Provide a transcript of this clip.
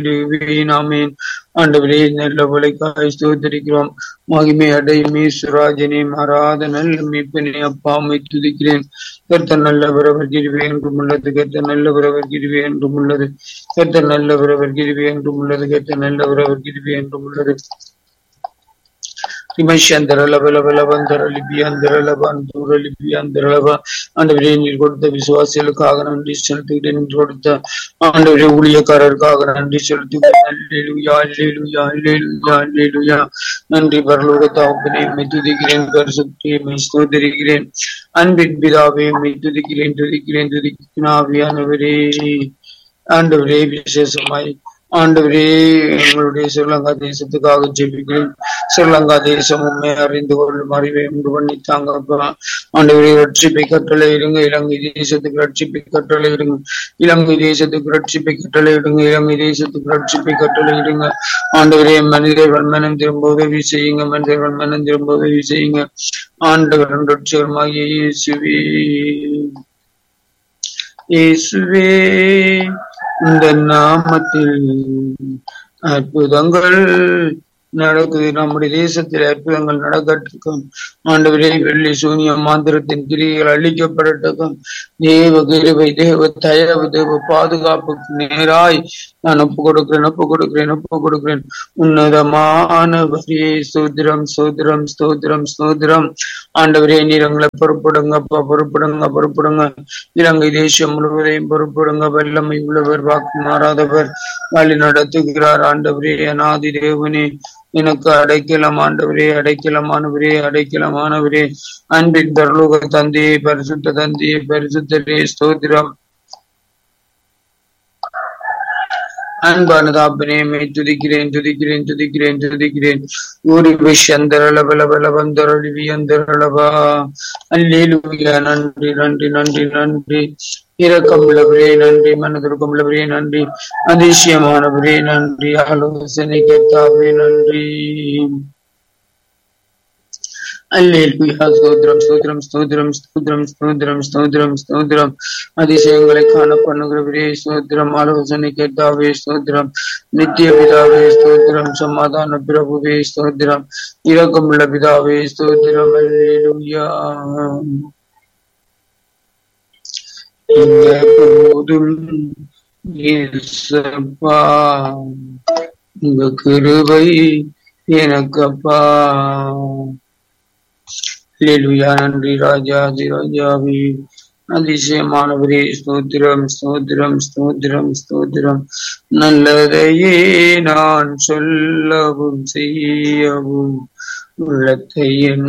ஆமேன் ஆண்டவரே நல்லவளைக்காய் ஸ்தோத்தரிக்கிறோம் மகிமை அடையுமே சுராஜனே மாறாத நல்ல மீட்பனே அப்பாமை துதிக்கிறேன் கர்த்தர் நல்லவர் அவர் கிருபை என்றும் உள்ளது கர்த்தர் நல்லவர் அவர் கிருபை என்றும் உள்ளது கர்த்தர் நல்லவர் அவர் கிருபை என்றும் உள்ளது கர்த்தர் நல்லவர் அவர் கிருபை என்றும் உள்ளது திமஷந்தர லப லப லபந்தர லிபியந்தர லபந்தூர லிபியந்தர லப ஆண்டவரே நீர் கொடுத்த விசுவாசிகளுக்காக நன்றி செலுத்துகிறேன் நீர் கொடுத்த ஆண்டவரே ஊழியக்காரருக்காக நன்றி செலுத்துகிறேன் அல்லேலூயா அல்லேலூயா அல்லேலூயா அல்லேலூயா நன்றி பரலோக தாப்பனே மெய் துதிக்கிறேன் பரிசுத்தே மெய் ஸ்தோதரிக்கிறேன் அன்பின் பிதாவே மெய் துதிக்கிறேன் துதிக்கிறேன் துதிக்கிறேன் ஆவியானவரே ஆண்டவரே விசேஷமாய் ஆண்டவரே எங்களுடைய ஸ்ரீலங்கா தேசத்துக்காக ஜெபிக்கிறேன் ஸ்ரீலங்கா தேசம் உண்மை அறிந்து கொள்ளும் அறிவை உண்டு பண்ணி தாங்கப்பா ஆண்டவரே ரட்சிப்பை கட்டளை இருங்க இலங்கை தேசத்துக்கு ரட்சிப்பை கட்டளை இருங்க இலங்கை தேசத்துக்கு ரட்சிப்பை கட்டளை இடுங்க இலங்கை தேசத்துக்கு ரட்சிப்பை கட்டளை இடுங்க ஆண்டவரே மனிதர்கள் மனம் திரும்ப உதவி செய்யுங்க மனிதர்கள் மனம் திரும்ப உதவி செய்யுங்க ஆண்டவர் ரட்சகமாகிய இயேசுவே இயேசுவே இந்த நாமத்தில் அற்புதங்கள் நடக்குது நம்முடைய தேசத்தில் அற்புதங்கள் நடக்கட்டுக்கும் ஆண்டவரே வெள்ளி சூனிய மாந்திரத்தின் கிரிகள் அழிக்கப்படட்டுக்கும் தேவ கிருபை தேவ தயவு தேவ பாதுகாப்புக்கு நேராய் நான் ஒப்பு கொடுக்கிறேன் ஒப்பு கொடுக்கிறேன் ஒப்பு கொடுக்கிறேன் உன்னதமானவரே சோதிரம் சோதிரம் ஸ்தோத்திரம் ஸ்தோத்திரம் ஆண்டவரே நீரங்களை பொறுப்படுங்கப்பா பொறுப்படுங்க பொறுப்படுங்க இலங்கை தேசம் முழுவதையும் பொறுப்படுங்க வல்லமை உள்ளவர் வாக்கு மாறாதவர் வழி நடத்துகிறார் ஆண்டவரே அநாதி தேவனே எனக்கு அடைக்கலம் ஆண்டவரே அடைக்கலமானவரே அடைக்கலமானவரே அன்பின் பரலோக தந்தையே பரிசுத்த தந்தையே பரிசுத்தரே ஸ்தோத்திரம் அன்பானதாப்பனே மெய் துதிக்கிறேன் துதிக்கிறேன் துதிக்கிறேன் துதிக்கிறேன் ஊரி விஷந்தரளபலபலபந்தரளிவியந்தரளபா அல்லேலூயா நன்றி நன்றி நன்றி நன்றி இரக்கம் உள்ளவரே நன்றி மனதிற்கும் உள்ளவரே நன்றி அதிசயமானவரே நன்றி ஆலோசனை கேட்டாவே நன்றி அல்லேலூயா ஸ்தோத்திரம் ஸ்தோத்திரம் ஸ்தோத்திரம் ஸ்தோத்திரம் ஸ்தோத்திரம் ஸ்தோத்திரம் ஸ்தோத்திரம் அதிசயங்களை காண பண்ணுகிறவரே ஸ்தோத்திரம் ஆலோசனை கேட்டாவே ஸ்தோத்திரம் நித்திய பிதாவே ஸ்தோத்திரம் சமாதான பிரபுவே ஸ்தோத்திரம் இரக்கமுள்ள பிதாவே ஸ்தோத்திரம் அல்லேலூயா போதும் இயேசப்பா உங்க கிருபை எனக்கப்பா லேலுயா நன்றி ராஜாதி ராஜாவே அதிசயமானவரே ஸ்தோத்திரம் ஸ்தோத்திரம் ஸ்தோத்திரம் ஸ்தோத்திரம் நல்லதையே நான் சொல்லவும் செய்யவும் உள்ளத்தை என்